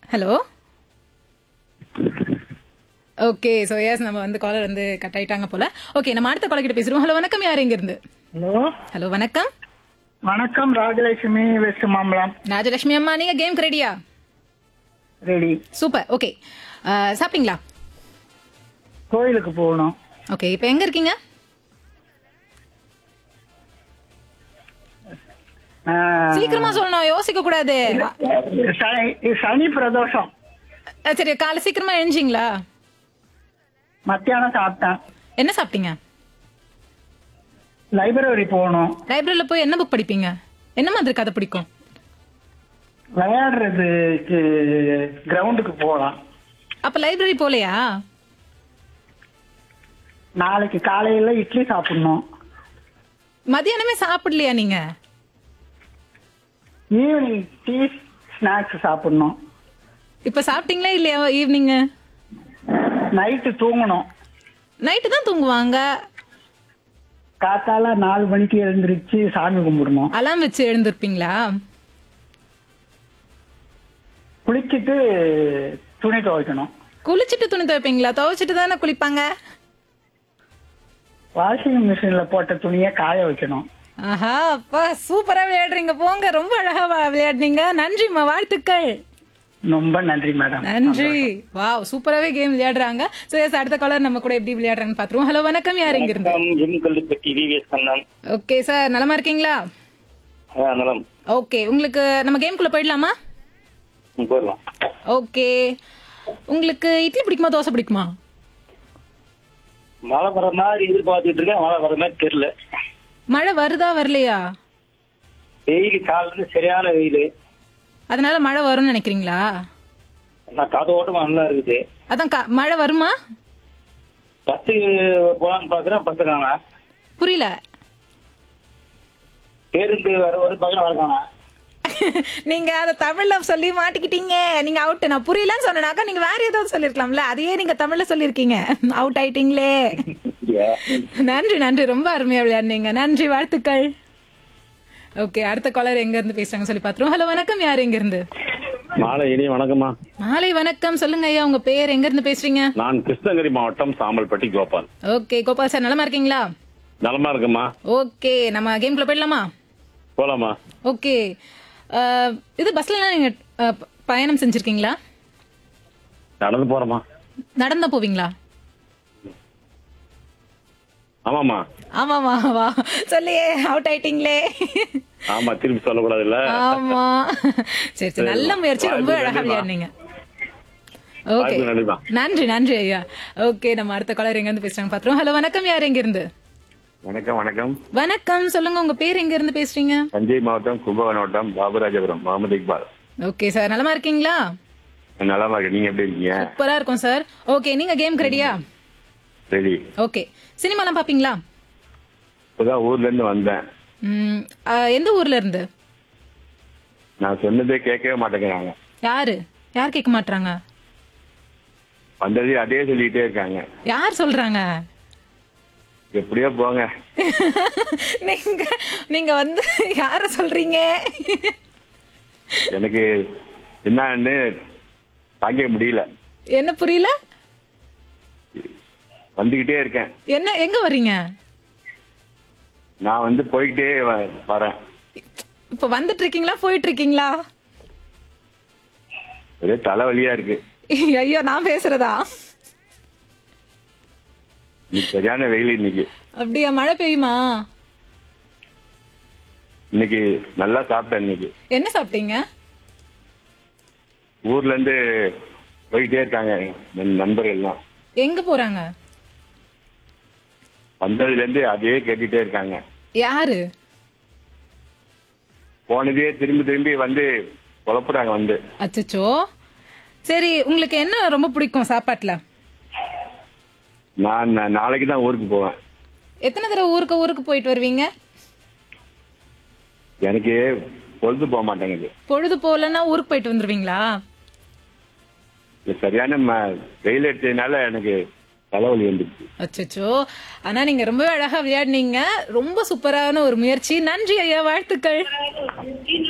Hello okay so S நம்ம வந்து collar வந்து கட் ஆயிட்டாங்க போல ஓகே நம்ம அடுத்த காலர் கிட்ட பேசுறோம் ஹலோ வணக்கம் யார் இங்க இருந்து ஹலோ ஹலோ வணக்கம் வணக்கம் ராஜலட்சுமி வெஸ்ட் மாம்பலம் ராஜலட்சுமி அம்மா நீங்க கேம் ரெடியா ரெடி சூப்பர் ஓகே சாப்பிட்டீங்களா கோயிலுக்கு போகணும் ஓகே இப்போ எங்க இருக்கீங்க ஆஹ், சீக்கிரமா சொல்லணும் யோசிக்க கூடாது சனி- சனி பிரதோஷம் அஹ், சரி காலை சீக்கிரமா எழுஞ்சிங்களா மத்தியானம் சாப்பிட்டேன் என்ன சாப்பிட்டீங்க லைப்ரரி போகணும் லைப்ரரியில போய் என்ன புக் படிப்பீங்க என்ன மாதிரி கதை பிடிக்கும் விளையாடுறதுக்கு கிரவுண்டுக்கு போகலாம் அப்ப லைப்ரரி போலையா நாளைக்கு காலையில இட்லி சாப்பிடணும் மதியானமே சாப்பிடலையா நீங்க ஈவினிங் டீ ஸ்நாக்ஸ் சாப்பிடணும் இப்ப சாப்பிட்டீங்களா இல்லையா ஈவினிங் நைட்டு தூங்கணும் நைட்டு தான் தூங்குவாங்க காத்தால நாலு மணிக்கு எழுந்திருச்சு சாமி கும்பிடணும் அலாம் வச்சு எழுந்திருப்பீங்களா குளிச்சுட்டு துணி துவைக்கணும் குளிச்சுட்டு துணி துவைப்பீங்களா துவைச்சிட்டு தானே குளிப்பாங்க வாஷிங் மிஷின்ல போட்ட துணியை காய வைக்கணும் ஆஹா அப்பா சூப்பரா விளையாடுறீங்க போங்க ரொம்ப அழகா வா- விளையாடுனீங்க நன்றிம்மா வாழ்த்துக்கள் ரொம்ப நன்றி மேடம் நன்றி வாவ் சூப்பராவே கேம் விளையாடுறாங்க சோ எஸ் அடுத்த காலர் நம்ம கூட எப்படி விளையாடுறாங்கன்னு பாத்துருவோம் ஹலோ வணக்கம் யார் இங்க இருந்து M Kallupatti VVS Kannan okay sir நலமா இருக்கீங்களா ஆ, நலம் ஓகே உங்களுக்கு நம்ம கேம்குள்ள போயிடலாமா ம், போயிடலாம் ஓகே உங்களுக்கு இட்லி பிடிக்குமா தோசை பிடிக்குமா மழை வர மாதிரி எதிர்பார்த்துட்டு இருக்கேன் மழை வர மாதிரி தெரியல மழை வருதா வரலையா வெயில் காலையில இருந்து சரியான வெயில் அதனால மழை வரும்னு நினைக்கிறீங்களா நான் காது ஓட்டமா நல்லா இருக்குது அதான் கா- மழை வருமா பஸ்ஸுக்கு போலான்னு பாக்குறேன் பஸ் காணா புரியல பேருந்து வர ஒரு பக்கம் வர காணா நீங்க அத தமிழ்ல சொல்லி மாட்டிக்கிட்டீங்க நீங்க அவுட் நான் புரியலன்னு சொன்னாக்கா நீங்க வேற ஏதாவது சொல்லிருக்கலாம்ல அதையே நீங்க தமிழ்ல சொல்லிருக்கீங்க அவுட் ஆயிட்டீங்களே நன்றி நன்றி ரொம்ப அருமையா விளையாடுனீங்க நன்றி வாழ்த்துக்கள் ஓகே அடுத்த காலர் எங்க இருந்து பேசுறாங்க சொல்லி பாத்துருவோம் ஹலோ வணக்கம் யார் எங்க இருந்து மாலை இனி வணக்கம்மா மாலை வணக்கம் சொல்லுங்க ஐயா உங்க பேர் எங்க இருந்து பேசுறீங்க நான் கிருஷ்ணகிரி மாவட்டம் சாம்பல்பட்டி கோபால் ஓகே கோபால் சார் நலமா இருக்கீங்களா நலமா இருக்குமா ஓகே நம்ம கேம்குள்ள போயிடலாமா போலாமா ஓகே அஹ், இது பஸ்ல நீங்க அஹ், ப- பயணம் செஞ்சிருக்கீங்களா நடந்து போறோமா நடந்தா போவீங்களா ஆமாமா ஆமாமா வா சொல்லியே அவுட் ஆயிட்டீங்களே ஆமா திருப்பி சொல்லக்கூடாது இல்ல ஆமா சரி சரி நல்ல முயற்சி ரொம்ப வாய்ப்பு அழகா நன்றிம்மா. விளையாடுனீங்க ஓகே வாய்ப்பு நன்றிம்மா. நன்றி நன்றி ஐயா ஓகே நம்ம அடுத்த காலர் எங்க இருந்து பேசுறாங்க பாத்துருவோம் ஹலோ வணக்கம் யார் எங்க இருந்து வணக்கம் வணக்கம் வணக்கம் சொல்லுங்க உங்க பேர் எங்க இருந்து பேசுறீங்க தஞ்சை மாவட்டம் கும்பகோணம் மாவட்டம் பாபுராஜபுரம் முகமது இக்பால் ஓகே சார் நலமா இருக்கீங்களா நலமா இருக்கு நீங்க எப்படி இருக்கீங்க சூப்பரா இருக்கும் சார் ஓகே நீங்க கேம்க்கு ரெடியா சரி ஓகே சினிமாலாம் பாப்பீங்களா இப்பதான் ஊர்ல இருந்து வந்தேன் ம், ஆ, எந்த ஊர்ல இருந்து நான் சொன்னதே கேட்கவே மாட்டேங்கிறாங்க யாரு யார் கேட்க மாட்டாங்க வந்ததே அதே சொல்லிட்டே இருக்காங்க யார் சொல்றாங்க எப்படியோ போங்க நீங்க நீங்க வந்து யார சொல்றீங்க எனக்கு என்னன்னு தாங்க முடியல என்ன புரியல வந்துகிட்டே இருக்கேன் என்ன எங்க வர்றீங்க நான் வந்து போய்கிட்டே வ- வரேன் இப்ப வந்துட்டு இருக்கீங்களா போயிட்டு இருக்கீங்களா ஒரே தலைவலியா இருக்கு ஐயோ நான் பேசுறதா இன்னைக்கு சரியான வெயில் இன்னைக்கு அப்படியா மழை பெய்யுமா இன்னைக்கு நல்லா சாப்பிட்டேன் இன்னைக்கு என்ன சாப்பிட்டீங்க ஊர்ல இருந்து போயிட்டே இருக்காங்க என் நண்பர்கள் எல்லாம் எங்க போறாங்க வந்ததுல இருந்து அதே கேட்டுட்டே இருக்காங்க யாரு போனதே திரும்பி திரும்பி வந்து குழப்புறாங்க வந்து அச்சச்சோ சரி உங்களுக்கு என்ன ரொம்ப பிடிக்கும் சாப்பாட்டுல நான் நா- நாளைக்கு தான் ஊருக்கு போவேன் எத்தனை தடவை ஊருக்கு ஊருக்கு போயிட்டு வருவீங்க எனக்கு பொழுது போக மாட்டேங்குது பொழுது போகலன்னா ஊருக்கு போயிட்டு வந்துருவீங்களா இது சரியான ம- வெயில் எடுத்ததுனால எனக்கு தலைவலி வந்துருச்சு அச்சச்சோ ஆனா நீங்க ரொம்ப அழகா விளையாடுனீங்க ரொம்ப சூப்பரான ஒரு முயற்சி நன்றி ஐயா வாழ்த்துக்கள்